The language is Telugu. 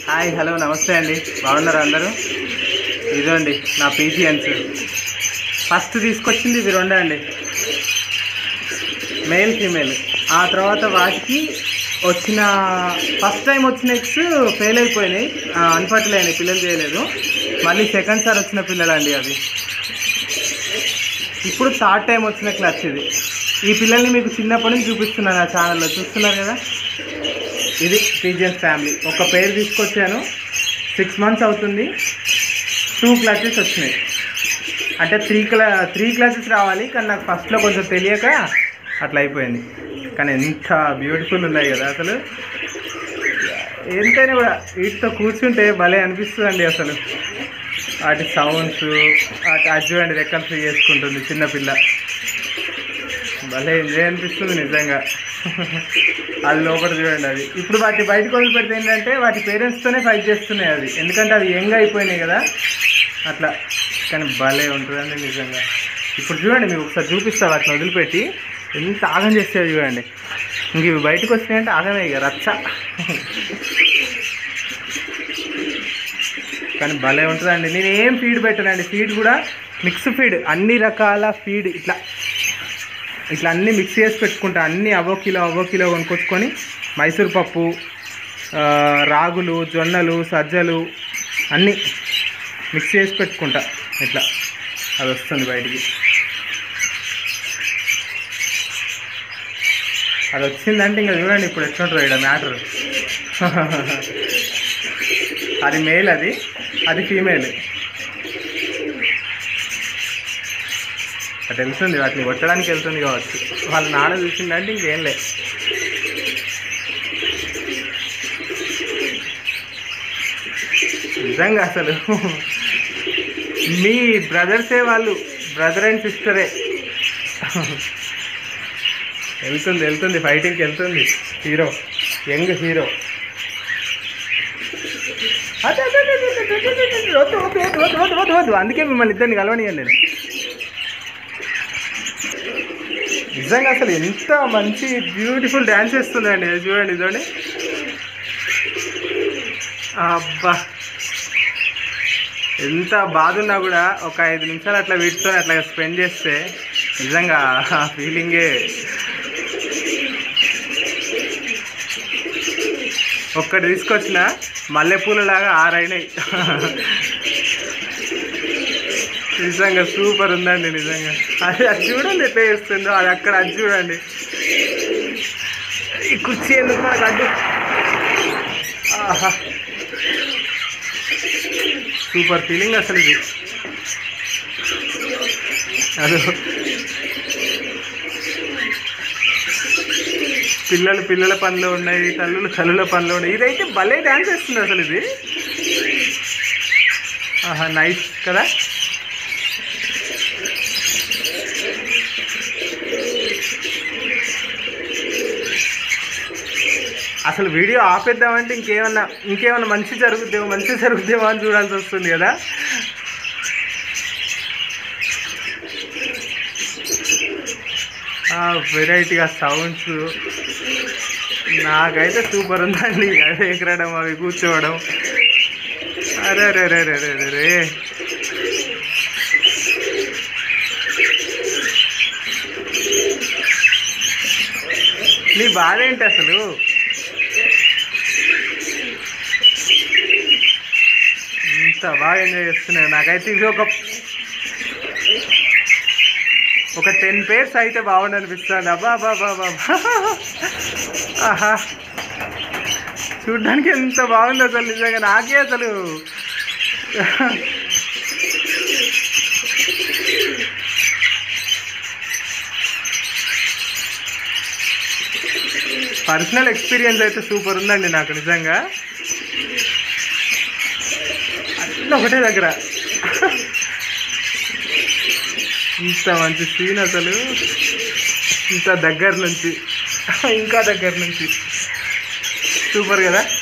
హాయ్ హలో నమస్తే అండి బాగున్నారా అందరూ ఇదండి నా పీజియన్స్ ఫస్ట్ తీసుకొచ్చింది ఇవి రెండే అండి మేల్ ఫీమేల్ ఆ తర్వాత వాటికి వచ్చిన ఫస్ట్ టైం వచ్చిన ఎగ్స్ ఫెయిల్ అయిపోయినాయి అన్ఫర్టిల్ అయినాయి పిల్లలు చేయలేదు మళ్ళీ సెకండ్ సార్ వచ్చిన పిల్లలు అండి అవి ఇప్పుడు థర్డ్ టైం వచ్చిన క్లచ్ ఇది ఈ పిల్లల్ని మీకు చిన్నప్పటి నుంచి చూపిస్తున్నాను నా ఛానల్లో చూస్తున్నారు కదా ఇది పీజియన్ ఫ్యామిలీ ఒక పేరు తీసుకొచ్చాను సిక్స్ మంత్స్ అవుతుంది టూ క్లాసెస్ వచ్చినాయి అంటే త్రీ క్లా త్రీ క్లాసెస్ రావాలి కానీ నాకు ఫస్ట్లో కొంచెం తెలియక అట్లా అయిపోయింది కానీ ఎంత బ్యూటిఫుల్ ఉన్నాయి కదా అసలు ఎంతైనా కూడా వీటితో కూర్చుంటే భలే అనిపిస్తుందండి అసలు వాటి సౌండ్స్ వాటి అది చూడండి రెక్కలు ఫ్రీ చేసుకుంటుంది చిన్నపిల్ల భలే ఎంజాయ్ అనిపిస్తుంది నిజంగా అది లోపల చూడండి అది ఇప్పుడు వాటి బయటకు వదిలి పెడితే ఏంటంటే వాటి పేరెంట్స్తోనే ఫైట్ చేస్తున్నాయి అది ఎందుకంటే అవి యంగ్ అయిపోయినాయి కదా అట్లా కానీ భలే ఉంటుందండి నిజంగా ఇప్పుడు చూడండి మీకు ఒకసారి చూపిస్తా వాటిని వదిలిపెట్టి ఎంత ఆగం చేస్తే చూడండి ఇంక ఇవి బయటకు వచ్చినాయంటే ఆగమే ఇక రచ్చ కానీ భలే ఉంటుందండి నేను ఏం ఫీడ్ పెట్టానండి ఫీడ్ కూడా మిక్స్ ఫీడ్ అన్ని రకాల ఫీడ్ ఇట్లా ఇట్లా అన్నీ మిక్స్ చేసి పెట్టుకుంటా అన్నీ అవో కిలో అవో కిలో కొనుక్కొచ్చుకొని మైసూర్ పప్పు ఆ, రాగులు జొన్నలు సజ్జలు అన్నీ మిక్స్ చేసి పెట్టుకుంటా ఇట్లా అది వస్తుంది బయటికి అది వచ్చిందంటే ఇంకా చూడండి ఇప్పుడు ఎట్లుంటుంది ఇక్కడ మ్యాటర్ అది మేల్ అది అది ఫీమేల్ అది వెళ్తుంది వాటిని కొట్టడానికి వెళ్తుంది కావచ్చు వాళ్ళ నాన్న చూసిందంటే ఇంకేం లే నిజంగా అసలు మీ బ్రదర్సే వాళ్ళు బ్రదర్ అండ్ సిస్టరే వెళ్తుంది వెళ్తుంది ఫైటింగ్కి వెళ్తుంది హీరో యంగ్ హీరో అదే అదే అదే, అదే, అదే, అదే, అదే, అదే, వద్దు, వద్దు, వద్దు, వద్దు, వద్దు, వద్దు, వద్దు. అందుకే మిమ్మల్ని ఇద్దరిని కలవనియను నేను నిజంగా అసలు ఎంత మంచి బ్యూటిఫుల్ డ్యాన్స్ చేస్తుందండి ఇది చూడండి చూడండి అబ్బా ఎంత బాధ ఉన్నా కూడా ఒక ఐదు నిమిషాలు అట్లా వీటితో అట్లా స్పెండ్ చేస్తే నిజంగా ఆ ఫీలింగే ఒక్కటి తీసుకొచ్చిన మల్లెపూలలాగా ఆరైనాయి నిజంగా సూపర్ ఉందండి నిజంగా అది అది చూడండి ఎట్లా చేస్తుందో అది అక్కడ అది చూడండి ఈ కుర్చీ ఎందుకు మనకు అడ్డు ఆహా సూపర్ ఫీలింగ్ అసలు ఇది అదో పిల్లలు పిల్లల పనిలో ఉన్నాయి తల్లులు తల్లుల పనిలో ఉన్నాయి ఇదైతే భలే డ్యాన్స్ వేస్తుంది అసలు ఇది ఆహా నైస్ కదా అసలు వీడియో ఆపేద్దామంటే ఇంకేమన్నా ఇంకేమన్నా మంచి జరుగుద్దేమో మంచి జరుగుద్దేమో అని చూడాల్సి వస్తుంది కదా వెరైటీగా సౌండ్స్ నాకైతే సూపర్ ఉందండి అదే ఎగరడం అవి కూర్చోవడం అరే రే రే రే రే రే రే నీ బాధ ఏంటి అసలు ఇంత బాగా ఎంజాయ్ చేస్తున్నాయి నాకైతే ఇది ఒక ఒక టెన్ పేర్స్ అయితే బాగుండు అనిపిస్తుంది అబ్బా అబ్బా అబ్బా అబ్బా ఆహా చూడ్డానికి ఎంత బాగుంది అసలు నిజంగా నాకే అసలు పర్సనల్ ఎక్స్పీరియన్స్ అయితే సూపర్ ఉందండి నాకు నిజంగా అన్నీ ఒకటే దగ్గర ఇంత మంచి సీన్ అసలు ఇంత దగ్గర నుంచి ఇంకా దగ్గర నుంచి సూపర్ కదా